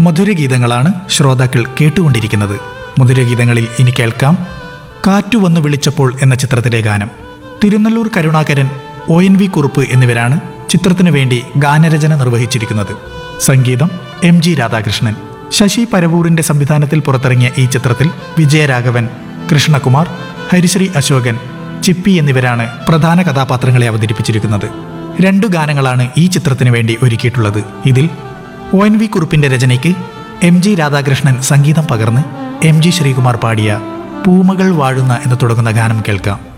മധുരഗീതങ്ങളാണ് ശ്രോതാക്കൾ കേട്ടുകൊണ്ടിരിക്കുന്നത് മധുരഗീതങ്ങളിൽ ഇനി കേൾക്കാം കാറ്റു വന്നു വിളിച്ചപ്പോൾ എന്ന ചിത്രത്തിലെ ഗാനം Thirunelloor Karunakaran O N V Kurup എന്നിവരാണ് ചിത്രത്തിനു വേണ്ടി ഗാനരചന നിർവഹിച്ചിരിക്കുന്നത് സംഗീതം എം ജി രാധാകൃഷ്ണൻ ശശി പരവൂറിന്റെ സംവിധാനത്തിൽ പുറത്തിറങ്ങിയ ഈ ചിത്രത്തിൽ വിജയരാഘവൻ കൃഷ്ണകുമാർ ഹരിശ്രീ അശോകൻ ചിപ്പി എന്നിവരാണ് പ്രധാന കഥാപാത്രങ്ങളെ അവതരിപ്പിച്ചിരിക്കുന്നത് രണ്ടു ഗാനങ്ങളാണ് ഈ ചിത്രത്തിന് വേണ്ടി ഒരുക്കിയിട്ടുള്ളത് ഇതിൽ ഒ എൻ വി കുറുപ്പിന്റെ രചനയ്ക്ക് എം ജി രാധാകൃഷ്ണൻ സംഗീതം പകർന്ന് എം ജി ശ്രീകുമാർ പാടിയ പൂമകൾ വാഴുന്ന എന്ന് തുടങ്ങുന്ന ഗാനം കേൾക്കാം